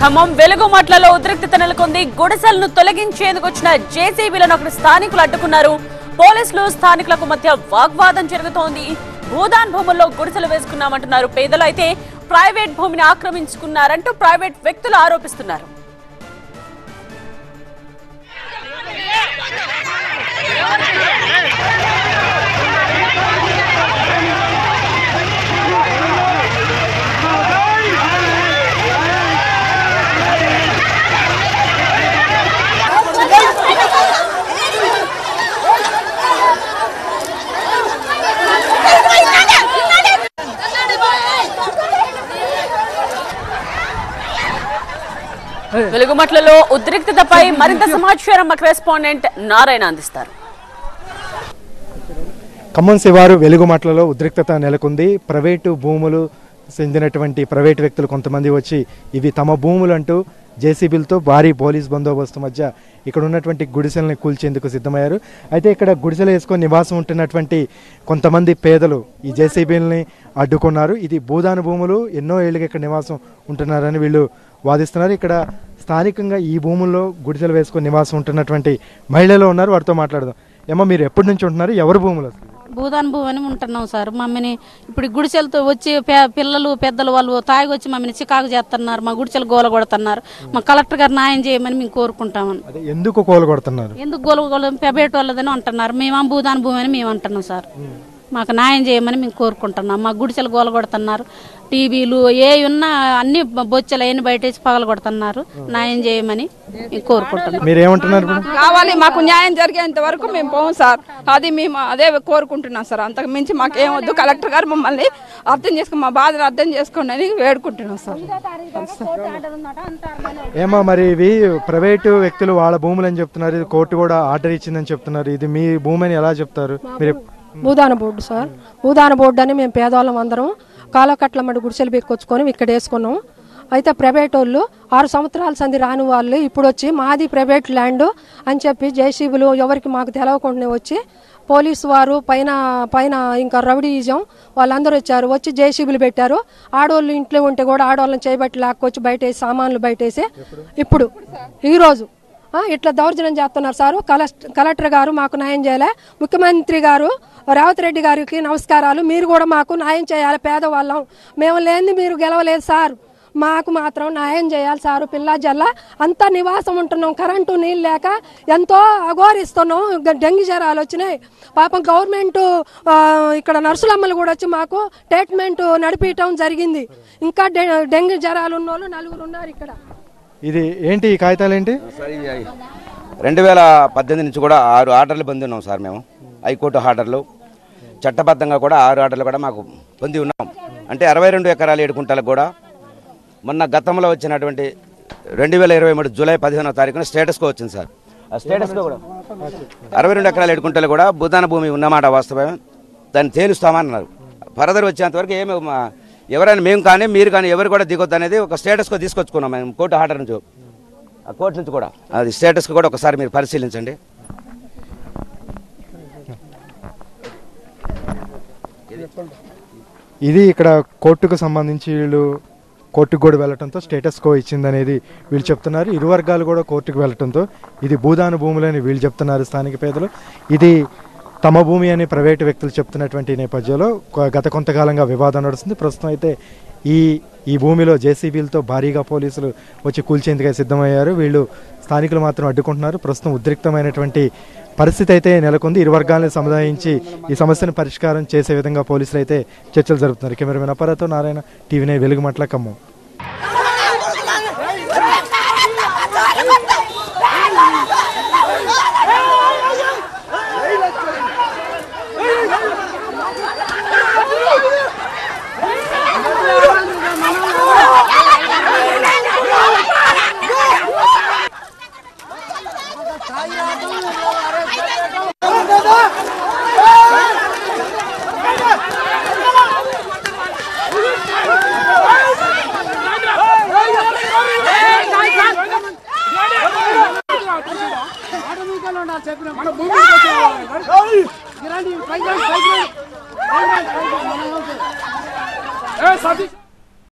ఖమ్మం వెలుగుమట్లలో ఉద్రిక్తత నెలకొంది గుడిసెలను తొలగించేందుకు వచ్చిన జేసీబీలను అక్కడ స్థానికులు అడ్డుకున్నారు పోలీసులు స్థానికులకు మధ్య వాగ్వాదం జరుగుతోంది భూదాన్ భూముల్లో గుడిసెలు వేసుకున్నామంటున్నారు పేదలు అయితే ప్రైవేట్ భూమిని ఆక్రమించుకున్నారంటూ ప్రైవేట్ వ్యక్తులు ఆరోపిస్తున్నారు వెలుగుమట్లలో ఉద్రిక్తతపై మరింత సమాచారం మా కరెస్పాండెంట్ నారాయణ అందిస్తారు ఖమ్మం శివారు వెలుగుమట్లలో ఉద్రిక్తత నెలకొంది ప్రైవేటు భూములు చెందినటువంటి ప్రైవేటు వ్యక్తులు కొంతమంది వచ్చి ఇవి తమ భూములు అంటూ జేసీబీలతో భారీ పోలీస్ బందోబస్తు మధ్య ఇక్కడ ఉన్నటువంటి గుడిసెల్ని కూల్చేందుకు సిద్ధమయ్యారు అయితే ఇక్కడ గుడిసెలు వేసుకొని నివాసం ఉంటున్నటువంటి కొంతమంది పేదలు ఈ జేసీబీలని అడ్డుకున్నారు ఇది భూదాన భూములు ఎన్నో ఏళ్ళుగా ఇక్కడ నివాసం ఉంటున్నారని వీళ్ళు వాదిస్తున్నారు ఇక్కడ స్థానికంగా ఈ భూముల్లో గుడిసెలు వేసుకొని నివాసం ఉంటున్నటువంటి మహిళలు ఉన్నారు వారితో మాట్లాడదాం ఏమో మీరు ఎప్పటి నుంచి ఉంటున్నారు ఎవరి భూములు అసలు భూదాన్ భూ అని ఉంటున్నాం సార్ మమ్మీని ఇప్పుడు గుడిసెలతో వచ్చి పే- పిల్లలు పెద్దలు వాళ్ళు తాగి వచ్చి మమ్మల్ని చికాకు చేస్తున్నారు మా గుడిసెలు గోల కొడుతున్నారు మా కలెక్టర్ గారు న్యాయం చేయమని మేము కోరుకుంటామని అదే ఎందుకు కూలగొడుతున్నారు ఎందుకు గోల గోల పెబేట వాళ్ళదని అంటున్నారు మేము భూదాన్ భూమి అని మేము అంటున్నాం సార్ మాకు న్యాయం చేయమని మేము కోరుకుంటున్నాం మా గుడిసెలు గోల కొడుతున్నారు టీవీలు ఏ ఉన్నా అన్ని బొచ్చలు అయ్యి బయటేసి పగల కొడుతున్నారు న్యాయం చేయమని మేము కోరుకుంటున్నాం మీరు ఏమంటున్నారు ఇప్పుడు కావాలి మాకు న్యాయం జరిగేంత వరకు మేము పోం సార్ అది మేము అదే కోరుకుంటున్నాం సార్ అంతకు మించి మాకేం వద్దు కలెక్టర్ గారు మమ్మల్ని అర్థం చేసుకుని మా బాధను అర్థం చేసుకోండి అని వేడుకుంటున్నాం సార్ ఏమో మరి ఇవి ప్రైవేటు వ్యక్తులు వాళ్ళ భూములు అని చెప్తున్నారు ఇది కోర్టు కూడా ఆర్డర్ ఇచ్చిందని చెప్తున్నారు ఇది మీ భూమి అని ఎలా చెప్తారు మీరు Bhoodan board sir Bhoodan board అని మేము పేదవాళ్ళం అందరం కాలకట్ల మడి గుడిసెలు పెక్కొచ్చుకొని ఇక్కడ వేసుకున్నాం అయితే ప్రైవేట్ వాళ్ళు ఆరు సంవత్సరాల సంది రాని వాళ్ళు ఇప్పుడు వచ్చి మాది ప్రైవేట్ ల్యాండ్ అని చెప్పి జేసీబీలు ఎవరికి మాకు తెలవకుండా వచ్చి పోలీసు వారు పైన పైన ఇంకా రౌడీయిజం వాళ్ళందరూ వచ్చారు వచ్చి జేసీబీలు పెట్టారు ఆడవాళ్ళు ఇంట్లో ఉంటే కూడా ఆడవాళ్ళని చేయబట్టి లాక్కొచ్చి బయటేసి సామాన్లు బయటేసి ఇప్పుడు ఈరోజు ఆ, ఇట్లా దౌర్జన్యం చేస్తున్నారు సారు కలెక్ట- కలెక్టర్ గారు మాకు న్యాయం చేయాలి ముఖ్యమంత్రి గారు రేవంత్ రెడ్డి గారికి నమస్కారాలు మీరు కూడా మాకు న్యాయం చేయాలి పేదవాళ్ళం మేము లేనిది మీరు గెలవలేదు సార్ మాకు మాత్రం న్యాయం చేయాలి సారు పిల్ల జల్ల అంతా నివాసం ఉంటున్నాం కరెంటు నీళ్ళు లేక ఎంతో అఘోరిస్తున్నాం గ- డెంగ్యూ జ్వరాలు వచ్చినాయి పాపం గవర్నమెంట్ ఆ, ఇక్కడ నర్సులమ్మలు కూడా వచ్చి మాకు ట్రీట్మెంట్ నడిపించడం జరిగింది ఇంకా డె- డెంగ్యూ జ్వరాలు ఉన్న వాళ్ళు నలుగురు ఉన్నారు ఇక్కడ ఇది ఏంటి ఈ కాగితాలు ఏంటి సార్ ఇది రెండు వేల పద్దెనిమిది నుంచి కూడా ఆరు ఆర్డర్లు పొంది ఉన్నాం సార్ మేము హైకోర్టు ఆర్డర్లు చట్టబద్ధంగా కూడా ఆరు ఆర్డర్లు కూడా మాకు పొంది ఉన్నాం అంటే అరవై రెండు ఎకరాలు ఏడు కుంటలకు కూడా మొన్న గతంలో వచ్చినటువంటి రెండు వేల ఇరవై మూడు జూలై పదిహేనో తారీఖున స్టేటస్కో వచ్చింది సార్ ఆ స్టేటస్కో కూడా అరవై రెండు ఎకరాలు ఏడు కుంటలు కూడా భూదాన భూమి ఉన్నమాట వాస్తవమే దాన్ని తేలుస్తామన్నారు ఫర్దర్ వచ్చేంత వరకు ఏమి మా- ఎవరైనా మేము కానీ మీరు కానీ ఎవరు కూడా దిగొద్దు అనేది ఒక స్టేటస్కో తీసుకొచ్చుకున్నాం మేము కోర్టు ఆర్డర్ నుంచి ఆ కోర్టు నుంచి కూడా అది స్టేటస్ కూడా ఒకసారి మీరు పరిశీలించండి ఇది ఇక్కడ కోర్టుకు సంబంధించి వీళ్ళు కోర్టుకు కూడా వెళ్ళటంతో స్టేటస్ కో ఇచ్చిందనేది వీళ్ళు చెప్తున్నారు ఇరు వర్గాలు కూడా కోర్టుకు వెళ్ళటంతో ఇది భూదాన భూములని వీళ్ళు చెప్తున్నారు స్థానిక పేదలు ఇది తమ భూమి అని ప్రైవేటు వ్యక్తులు చెప్తున్నటువంటి నేపథ్యంలో కొ- గత కొంతకాలంగా వివాదం నడుస్తుంది ప్రస్తుతం అయితే ఈ ఈ భూమిలో జేసీబీలతో భారీగా పోలీసులు వచ్చి కూల్చేందుకు సిద్ధమయ్యారు వీళ్ళు స్థానికులు మాత్రం అడ్డుకుంటున్నారు ప్రస్తుతం ఉద్రిక్తమైనటువంటి పరిస్థితి అయితే నెలకొంది ఇరు వర్గాలను సముదాయించి ఈ సమస్యను పరిష్కారం చేసే విధంగా పోలీసులు అయితే చర్చలు జరుపుతున్నారు కెమెరామెన్ అపరాతో నారాయణ టీవీ నైన్ వెలుగుమట్ల ఖమ్మం ఏ సతీష్